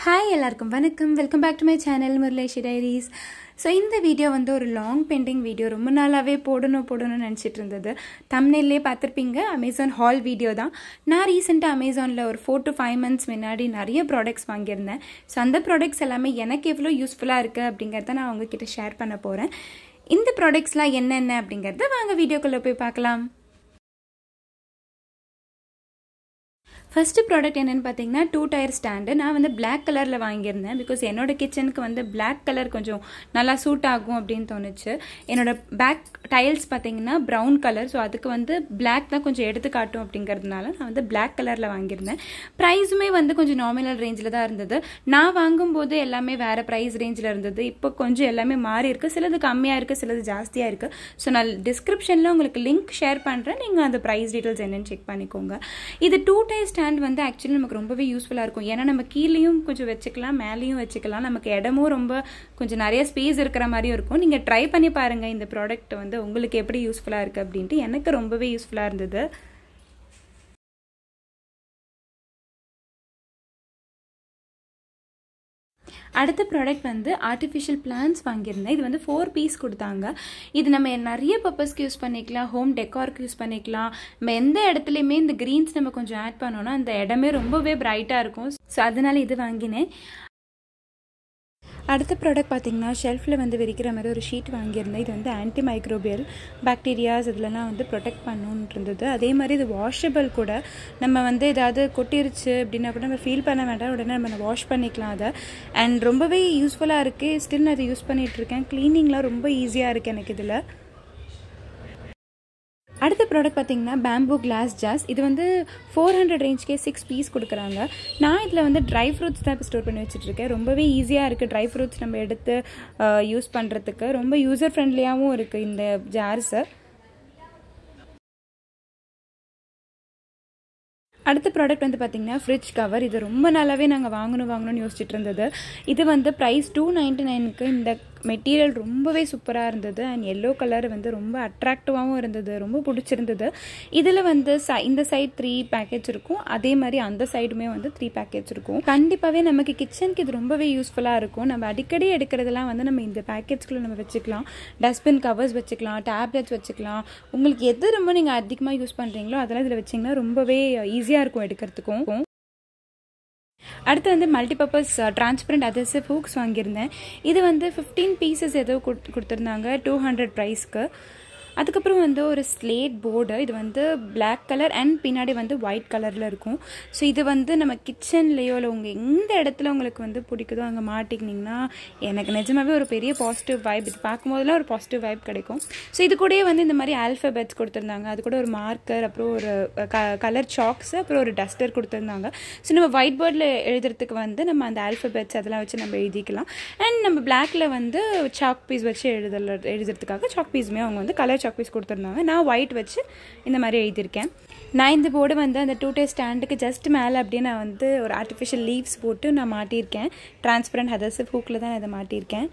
hi எல்லாருக்கும் வணக்கம் welcome back to my channel முரளேஷி டைரிஸ் ஸோ இந்த வீடியோ வந்து ஒரு லாங் பெண்டிங் வீடியோ ரொம்ப நாளாகவே போடணும் போடணும்னு நினச்சிட்டு இருந்தது தமிழ்லேயே பார்த்துருப்பீங்க அமேசான் ஹால் வீடியோ தான் நான் ரீசெண்டாக அமேசானில் ஒரு ஃபோர் டு ஃபைவ் மந்த்ஸ் முன்னாடி நிறைய ப்ராடக்ட்ஸ் வாங்கியிருந்தேன் ஸோ அந்த ப்ராடக்ட்ஸ் எல்லாமே எனக்கு எவ்வளோ யூஸ்ஃபுல்லாக இருக்குது அப்படிங்கிறத நான் உங்ககிட்ட ஷேர் பண்ண போகிறேன் இந்த ப்ராடக்ட்ஸ்லாம் என்னென்ன அப்படிங்கிறத வாங்க வீடியோக்குள்ளே போய் பார்க்கலாம் ஃபஸ்ட்டு ப்ராடக்ட் என்னென்னு பார்த்தீங்கன்னா டூ டயர் ஸ்டாண்டு நான் வந்து பிளாக் கலரில் வாங்கியிருந்தேன் பிகாஸ் என்னோட கிச்சனுக்கு வந்து பிளாக் கலர் கொஞ்சம் நல்லா சூட் ஆகும் அப்படின்னு தோணுச்சு என்னோட பேக் டைல்ஸ் பார்த்தீங்கன்னா ப்ரௌன் கலர் ஸோ அதுக்கு வந்து பிளாக் தான் கொஞ்சம் எடுத்து காட்டும் அப்படிங்கிறதுனால நான் வந்து பிளாக் கலரில் வாங்கியிருந்தேன் ப்ரைஸுமே வந்து கொஞ்சம் நாமினல் ரேஞ்சில் தான் இருந்தது நான் வாங்கும்போது எல்லாமே வேறு ப்ரைஸ் ரேஞ்சில் இருந்தது இப்போ கொஞ்சம் எல்லாமே மாறி இருக்குது சிலது கம்மியாக இருக்குது சிலது ஜாஸ்தியாக இருக்குது ஸோ நான் டிஸ்கிரிப்ஷனில் உங்களுக்கு லிங்க் ஷேர் பண்ணுறேன் நீங்கள் அந்த ப்ரைஸ் டீட்டெயில்ஸ் என்னென்னு செக் பண்ணிக்கோங்க இது டூ டயர் ஸ்டாண்ட் வந்து ஆக்சுவலி நமக்கு ரொம்பவே யூஸ்ஃபுல்லாக இருக்கும் ஏன்னா நம்ம கீழேயும் கொஞ்சம் வச்சுக்கலாம் மேலேயும் வச்சுக்கலாம் நமக்கு இடமும் ரொம்ப கொஞ்சம் நிறைய ஸ்பேஸ் இருக்கிற மாதிரியும் இருக்கும் நீங்கள் ட்ரை பண்ணி பாருங்கள் இந்த ப்ராடக்ட் வந்து உங்களுக்கு எப்படி யூஸ்ஃபுல்லாக இருக்குது அப்படின்ட்டு எனக்கு ரொம்பவே யூஸ்ஃபுல்லாக இருந்தது அடுத்த ப்ராடக்ட் வந்து ஆர்டிஃபிஷியல் பிளான்ஸ் வாங்கியிருந்தேன் இது வந்து ஃபோர் பீஸ் கொடுத்தாங்க இது நம்ம நிறைய பர்பஸ்க்கு யூஸ் பண்ணிக்கலாம் ஹோம் டெக்காருக்கு யூஸ் பண்ணிக்கலாம் நம்ம எந்த இடத்துலையுமே இந்த க்ரீன்ஸ் நம்ம கொஞ்சம் ஆட் பண்ணோன்னா அந்த இடமே ரொம்பவே பிரைட்டாக இருக்கும் ஸோ அதனால் இது வாங்கினேன் அடுத்த ப்ராடக்ட் பார்த்திங்கன்னா ஷெல்ஃபில் வந்து விரிக்கிற மாதிரி ஒரு ஷீட் வாங்கியிருந்தேன் இது வந்து ஆன்டி மைக்ரோபியல் பாக்டீரியாஸ் இதெல்லாம் வந்து ப்ரொடெக்ட் பண்ணணுன்ட்டு இருந்தது அதே மாதிரி இது வாஷபிள் கூட நம்ம வந்து ஏதாவது கொட்டிருச்சு அப்படின்னா கூட நம்ம ஃபீல் பண்ண வேண்டாம் உடனே நம்ம வாஷ் பண்ணிக்கலாம் அதை அண்ட் ரொம்பவே யூஸ்ஃபுல்லாக இருக்குது ஸ்டில் நான் அதை யூஸ் பண்ணிகிட்ருக்கேன் க்ளீனிங்லாம் ரொம்ப ஈஸியாக இருக்குது எனக்கு இதில் அடுத்த ப்ராடக்ட் பார்த்தீங்கன்னா பேம்பூ கிளாஸ் ஜாஸ் இது வந்து ஃபோர் ஹண்ட்ரட் ரேஞ்ச்கே சிக்ஸ் பீஸ் கொடுக்குறாங்க நான் இதில் வந்து ட்ரை ஃப்ரூட்ஸ் தான் இப்போ ஸ்டோர் பண்ணி வச்சுட்ருக்கேன் ரொம்பவே ஈஸியாக இருக்குது ட்ரை ஃப்ரூட்ஸ் நம்ம எடுத்து யூஸ் பண்ணுறதுக்கு ரொம்ப யூசர் ஃப்ரெண்ட்லியாகவும் இருக்குது இந்த ஜார்ஸை அடுத்த ப்ராடக்ட் வந்து பார்த்திங்கன்னா ஃப்ரிட்ஜ் கவர் இது ரொம்ப நாளாகவே நாங்கள் வாங்கணும் வாங்கணும்னு யோசிச்சுட்டு இருந்தது இது வந்து ப்ரைஸ் டூ நைன்ட்டி நைனுக்கு இந்த மெட்டீரியல் ரொம்பவே சூப்பராக இருந்தது அண்ட் எல்லோ கலர் வந்து ரொம்ப அட்ராக்டிவாகவும் இருந்தது ரொம்ப பிடிச்சிருந்தது இதில் வந்து ச இந்த சைட் த்ரீ பேக்கேஜ் இருக்கும் அதே மாதிரி அந்த சைடுமே வந்து த்ரீ பேக்கேஜ் இருக்கும் கண்டிப்பாகவே நமக்கு கிச்சனுக்கு இது ரொம்பவே யூஸ்ஃபுல்லாக இருக்கும் நம்ம அடிக்கடி எடுக்கிறதெல்லாம் வந்து நம்ம இந்த பேக்கேஜ்குள்ளே நம்ம வச்சுக்கலாம் டஸ்ட்பின் கவர்ஸ் வச்சுக்கலாம் டேப்லெட்ஸ் வச்சுக்கலாம் உங்களுக்கு எது ரொம்ப நீங்கள் அதிகமாக யூஸ் பண்ணுறீங்களோ அதெல்லாம் இதில் வச்சிங்கன்னா ரொம்பவே ஈஸியாக இருக்கும் எடுக்கிறதுக்கும் அடுத்து வந்து மல்டிபர்பஸ் டிரான்ஸ்பரண்ட் அதர்சிவ் ஹூக்ஸ் வாங்கியிருந்தேன் இது வந்து ஃபிஃப்டீன் பீசஸ் ஏதோ கொடுத்துருந்தாங்க டூ ஹண்ட்ரட் ப்ரைஸ்க்கு அதுக்கப்புறம் வந்து ஒரு ஸ்லேட் போர்டு இது வந்து பிளாக் கலர் அண்ட் பின்னாடி வந்து ஒயிட் கலரில் இருக்கும் ஸோ இது வந்து நம்ம கிச்சன்லேயோ இல்லை உங்கள் எந்த இடத்துல உங்களுக்கு வந்து பிடிக்குதோ அங்கே மாட்டிக்கினிங்கன்னா எனக்கு நிஜமாகவே ஒரு பெரிய பாசிட்டிவ் வைப் இது பார்க்கும்போதெல்லாம் ஒரு பாசிட்டிவ் வைப் கிடைக்கும் ஸோ இது கூடயே வந்து இந்த மாதிரி ஆல்ஃபபெட்ஸ் கொடுத்துருந்தாங்க அது கூட ஒரு மார்க்கர் அப்புறம் ஒரு க கலர் சாக்ஸ் அப்புறம் ஒரு டஸ்டர் கொடுத்துருந்தாங்க ஸோ நம்ம ஒயிட் போர்டில் எழுதுறதுக்கு வந்து நம்ம அந்த ஆல்ஃபபெட்ஸ் அதெல்லாம் வச்சு நம்ம எழுதிக்கலாம் அண்ட் நம்ம பிளாக்ல வந்து சாக் பீஸ் வச்சு எழுதல எழுதுறதுக்காக சாக் பீஸுமே அவங்க வந்து கலர் சாக் பீஸ் கொடுத்துருந்தாங்க நான் ஒயிட் வச்சு இந்த மாதிரி எழுதியிருக்கேன் நான் இந்த போர்டு வந்து அந்த டூ டே ஸ்டாண்டுக்கு ஜஸ்ட் மேலே அப்படியே நான் வந்து ஒரு ஆர்டிஃபிஷியல் லீவ்ஸ் போட்டு நான் மாட்டியிருக்கேன் டிரான்ஸ்பரண்ட் ஹதர்ஸிவ் ஹூக்கில் தான் இதை மாட்டியிருக்கேன்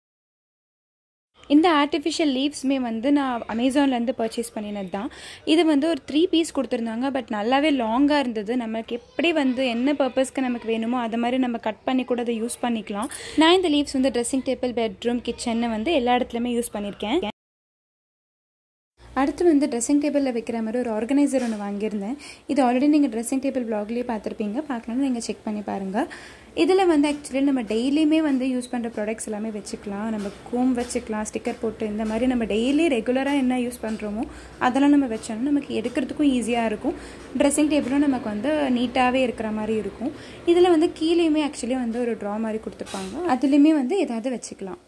இந்த ஆர்டிஃபிஷியல் லீவ்ஸுமே வந்து நான் அமேசான்லேருந்து பர்ச்சேஸ் பண்ணினது தான் இது வந்து ஒரு த்ரீ பீஸ் கொடுத்துருந்தாங்க பட் நல்லாவே லாங்காக இருந்தது நமக்கு எப்படி வந்து என்ன பர்பஸ்க்கு நமக்கு வேணுமோ அது மாதிரி நம்ம கட் பண்ணி கூட அதை யூஸ் பண்ணிக்கலாம் நான் இந்த லீவ்ஸ் வந்து ட்ரெஸ்ஸிங் டேபிள் பெட்ரூம் கிச்சன்னு வந்து எல்லா இடத்துலையுமே யூஸ் பண்ணியிருக்கேன் அடுத்து வந்து ட்ரெஸ்ஸிங் டேபிளில் வைக்கிற மாதிரி ஒரு ஆர்கனைசர் ஒன்று வாங்கியிருந்தேன் இது ஆல்ரெடி நீங்கள் ட்ரெஸ்ஸிங் டேபிள் ப்ளாக்லேயே பார்த்துருப்பீங்க பார்க்கணுன்னு நீங்கள் செக் பண்ணி பாருங்கள் இதில் வந்து ஆக்சுவலி நம்ம டெய்லியுமே வந்து யூஸ் பண்ணுற ப்ராடக்ட்ஸ் எல்லாமே வச்சுக்கலாம் நம்ம கோம் வச்சுக்கலாம் ஸ்டிக்கர் போட்டு இந்த மாதிரி நம்ம டெய்லி ரெகுலராக என்ன யூஸ் பண்ணுறோமோ அதெல்லாம் நம்ம வச்சோம்னா நமக்கு எடுக்கிறதுக்கும் ஈஸியாக இருக்கும் ட்ரெஸ்ஸிங் டேபிளும் நமக்கு வந்து நீட்டாகவே இருக்கிற மாதிரி இருக்கும் இதில் வந்து கீழேயுமே ஆக்சுவலி வந்து ஒரு ட்ரா மாதிரி கொடுத்துருப்பாங்க அதுலேயுமே வந்து ஏதாவது வச்சுக்கலாம்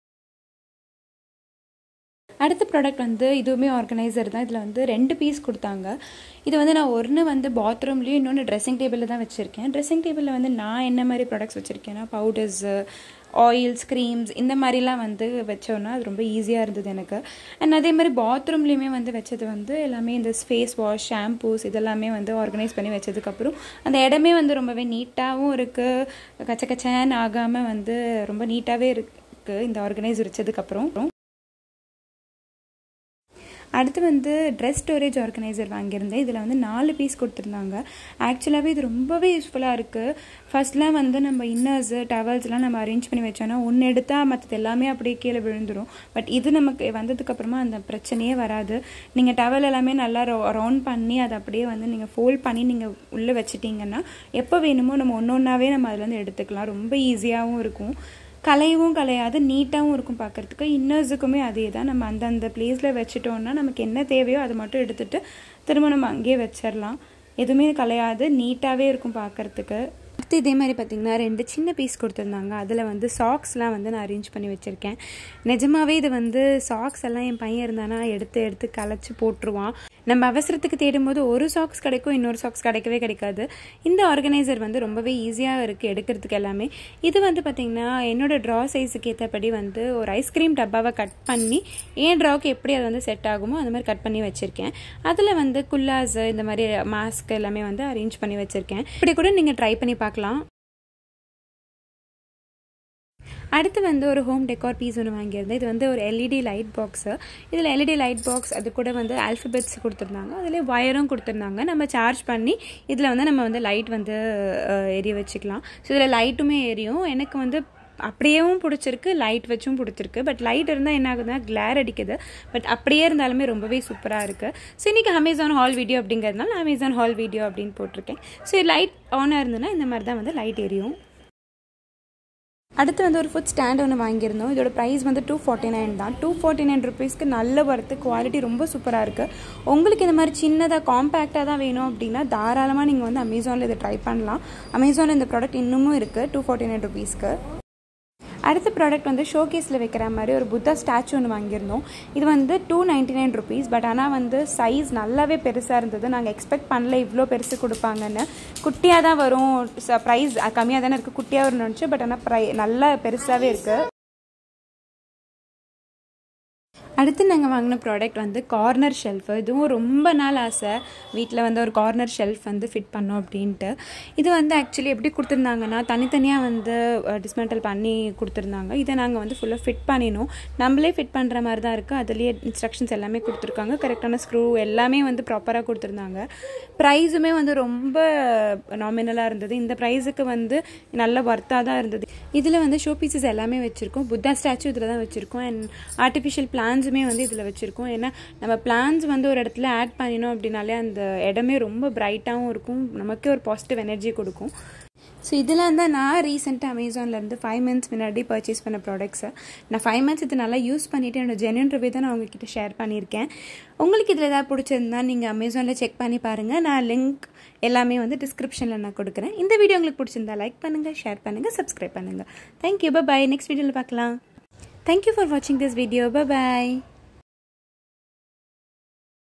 அடுத்த ப்ராடக்ட் வந்து இதுவுமே ஆர்கனைசர் தான் இதில் வந்து ரெண்டு பீஸ் கொடுத்தாங்க இது வந்து நான் ஒன்று வந்து பாத்ரூம்லேயும் இன்னொன்று ட்ரெஸ்ஸிங் டேபிளில் தான் வச்சுருக்கேன் ட்ரெஸ்ஸிங் டேபிளில் வந்து நான் என்ன மாதிரி ப்ராடக்ட்ஸ் வச்சுருக்கேன்னா பவுடர்ஸு ஆயில்ஸ் க்ரீம்ஸ் இந்த மாதிரிலாம் வந்து வச்சோன்னா அது ரொம்ப ஈஸியாக இருந்தது எனக்கு அண்ட் அதே மாதிரி பாத்ரூம்லேயுமே வந்து வச்சது வந்து எல்லாமே இந்த ஃபேஸ் வாஷ் ஷாம்பூஸ் இதெல்லாமே வந்து ஆர்கனைஸ் பண்ணி வச்சதுக்கப்புறம் அந்த இடமே வந்து ரொம்பவே நீட்டாகவும் இருக்குது கச்ச கச்சன்னு ஆகாமல் வந்து ரொம்ப நீட்டாகவே இருக்குது இந்த ஆர்கனைஸ் வச்சதுக்கப்புறம் அடுத்து வந்து ட்ரெஸ் ஸ்டோரேஜ் ஆர்கனைசர் வாங்கியிருந்தேன் இதில் வந்து நாலு பீஸ் கொடுத்துருந்தாங்க ஆக்சுவலாகவே இது ரொம்பவே யூஸ்ஃபுல்லாக இருக்குது ஃபர்ஸ்ட்லாம் வந்து நம்ம இன்னர்ஸு டவல்ஸ்லாம் நம்ம அரேஞ்ச் பண்ணி வச்சோன்னா ஒன்று எடுத்தால் மற்றது எல்லாமே அப்படியே கீழே விழுந்துடும் பட் இது நமக்கு வந்ததுக்கப்புறமா அந்த பிரச்சனையே வராது நீங்கள் டவல் எல்லாமே நல்லா ரவுண்ட் பண்ணி அதை அப்படியே வந்து நீங்கள் ஃபோல்ட் பண்ணி நீங்கள் உள்ளே வச்சிட்டிங்கன்னா எப்போ வேணுமோ நம்ம ஒன்று ஒன்றாவே நம்ம அதுலேருந்து எடுத்துக்கலாம் ரொம்ப ஈஸியாகவும் இருக்கும் கலையவும் கலையாது நீட்டாகவும் இருக்கும் பார்க்குறதுக்கு இன்னர்ஸுக்குமே அதே தான் நம்ம அந்தந்த பிளேஸில் வச்சுட்டோன்னா நமக்கு என்ன தேவையோ அதை மட்டும் எடுத்துகிட்டு திரும்ப நம்ம அங்கேயே வச்சிடலாம் எதுவுமே கலையாது நீட்டாகவே இருக்கும் பார்க்குறதுக்கு அடுத்து இதே மாதிரி பார்த்திங்கன்னா ரெண்டு சின்ன பீஸ் கொடுத்துருந்தாங்க அதில் வந்து சாக்ஸ்லாம் வந்து நான் அரேஞ்ச் பண்ணி வச்சுருக்கேன் நிஜமாவே இது வந்து சாக்ஸ் எல்லாம் என் பையன் இருந்தானா எடுத்து எடுத்து கலைச்சி போட்டுருவான் நம்ம அவசரத்துக்கு தேடும்போது ஒரு சாக்ஸ் கிடைக்கும் இன்னொரு சாக்ஸ் கிடைக்கவே கிடைக்காது இந்த ஆர்கனைசர் வந்து ரொம்பவே ஈஸியாக இருக்குது எடுக்கிறதுக்கு எல்லாமே இது வந்து பார்த்திங்கன்னா என்னோடய ட்ரா சைஸுக்கு ஏற்றபடி வந்து ஒரு ஐஸ்கிரீம் டப்பாவை கட் பண்ணி என் ட்ராவுக்கு எப்படி அது வந்து செட் ஆகுமோ அந்த மாதிரி கட் பண்ணி வச்சுருக்கேன் அதில் வந்து குல்லாஸ் இந்த மாதிரி மாஸ்க் எல்லாமே வந்து அரேஞ்ச் பண்ணி வச்சுருக்கேன் இப்படி கூட நீங்கள் ட்ரை பண்ணி பார்க்கலாம் அடுத்து வந்து ஒரு ஹோம் டெக்கார் பீஸ் ஒன்று வாங்கியிருந்தேன் இது வந்து ஒரு எல்இடி லைட் பாக்ஸு இதில் எல்இடி லைட் பாக்ஸ் அது கூட வந்து ஆல்ஃபபெட்ஸ் கொடுத்துருந்தாங்க அதில் ஒயரும் கொடுத்துருந்தாங்க நம்ம சார்ஜ் பண்ணி இதில் வந்து நம்ம வந்து லைட் வந்து எரிய வச்சுக்கலாம் ஸோ இதில் லைட்டுமே எரியும் எனக்கு வந்து அப்படியேவும் பிடிச்சிருக்கு லைட் வச்சும் பிடிச்சிருக்கு பட் லைட் இருந்தால் என்ன ஆகுதுன்னா கிளார் அடிக்குது பட் அப்படியே இருந்தாலுமே ரொம்பவே சூப்பராக இருக்குது ஸோ இன்றைக்கி அமேசான் ஹால் வீடியோ அப்படிங்கிறதுனால அமேசான் ஹால் வீடியோ அப்படின்னு போட்டிருக்கேன் ஸோ லைட் ஆனாக இருந்ததுன்னா இந்த மாதிரி தான் வந்து லைட் எரியும் அடுத்து வந்து ஒரு ஃபுட் ஸ்டாண்ட் ஒன்று வாங்கியிருந்தோம் இதோட ப்ரைஸ் வந்து டூ ஃபார்ட்டி நைன் தான் டூ ஃபார்ட்டி நைன் ருபீஸ்க்கு நல்ல ஒர்த்து குவாலிட்டி ரொம்ப சூப்பராக இருக்குது உங்களுக்கு இந்த மாதிரி சின்னதாக காம்பேக்டாக தான் வேணும் அப்படின்னா தாராளமாக நீங்கள் வந்து அமேசானில் இதை ட்ரை பண்ணலாம் அமேசானில் இந்த ப்ராடக்ட் இன்னமும் இருக்குது டூ ஃபார்ட்டி நைன் ருபீஸ்க்கு அடுத்த ப்ராடக்ட் வந்து ஷோகேஸில் வைக்கிற மாதிரி ஒரு புத்தா ஸ்டாச்சு ஒன்று வாங்கியிருந்தோம் இது வந்து two ninety nine rupees but ஆனால் வந்து சைஸ் நல்லாவே பெருசாக இருந்தது நாங்கள் எக்ஸ்பெக்ட் பண்ணல இவ்வளோ பெருசு கொடுப்பாங்கன்னு குட்டியாக தான் வரும் ப்ரைஸ் கம்மியாக தானே இருக்குது குட்டியாக வரும்னு நினச்சி பட் ஆனால் ப்ரை நல்லா பெருசாகவே இருக்குது அடுத்து நாங்கள் வாங்கின ப்ராடக்ட் வந்து கார்னர் ஷெல்ஃபு இதுவும் ரொம்ப நாள் ஆசை வீட்டில் வந்து ஒரு கார்னர் ஷெல்ஃப் வந்து ஃபிட் பண்ணோம் அப்படின்ட்டு இது வந்து ஆக்சுவலி எப்படி கொடுத்துருந்தாங்கன்னா தனித்தனியாக வந்து டிஸ்மெண்டல் பண்ணி கொடுத்துருந்தாங்க இதை நாங்கள் வந்து ஃபுல்லாக ஃபிட் பண்ணினோம் நம்மளே ஃபிட் பண்ணுற மாதிரி தான் இருக்குது அதுலேயே இன்ஸ்ட்ரக்ஷன்ஸ் எல்லாமே கொடுத்துருக்காங்க கரெக்டான ஸ்க்ரூ எல்லாமே வந்து ப்ராப்பராக கொடுத்துருந்தாங்க ப்ரைஸுமே வந்து ரொம்ப நாமினலாக இருந்தது இந்த ப்ரைஸுக்கு வந்து நல்ல ஒர்த்தாக தான் இருந்தது இதில் வந்து ஷோ பீசஸ் எல்லாமே வச்சுருக்கோம் புத்தா ஸ்டாச்சு இதில் தான் வச்சுருக்கோம் அண்ட் ஆர்டிஃபிஷியல் பிளான்ஸுமே வந்து இதில் வச்சுருக்கோம் ஏன்னா நம்ம பிளான்ஸ் வந்து ஒரு இடத்துல ஆட் பண்ணினோம் அப்படின்னாலே அந்த இடமே ரொம்ப பிரைட்டாகவும் இருக்கும் நமக்கே ஒரு பாசிட்டிவ் எனர்ஜி கொடுக்கும் ஸோ இதெல்லாம் தான் நான் ரீசெண்டாக அமேசான்லேருந்து ஃபைவ் மந்த்ஸ் முன்னாடி பர்ச்சேஸ் பண்ண ப்ராடக்ட்ஸை நான் ஃபைவ் மந்த்ஸ் இது நல்லா யூஸ் பண்ணிவிட்டு என்னோட ஜென்யூன் ரிவ்யூ தான் நான் உங்ககிட்ட ஷேர் பண்ணியிருக்கேன் உங்களுக்கு இதில் ஏதாவது பிடிச்சிருந்தா நீங்கள் அமேசானில் செக் பண்ணி பாருங்கள் நான் லிங்க் எல்லாமே வந்து டிஸ்கிரிப்ஷனில் நான் கொடுக்குறேன் இந்த வீடியோ உங்களுக்கு பிடிச்சிருந்தா லைக் பண்ணுங்கள் ஷேர் பண்ணுங்கள் சப்ஸ்கிரைப் பண்ணுங்கள் தேங்க்யூ பாய் நெக்ஸ்ட் வீடியோவில் பார்க்கலாம் தேங்க்யூ ஃபார் வாட்சிங் திஸ் வீடியோ பாய்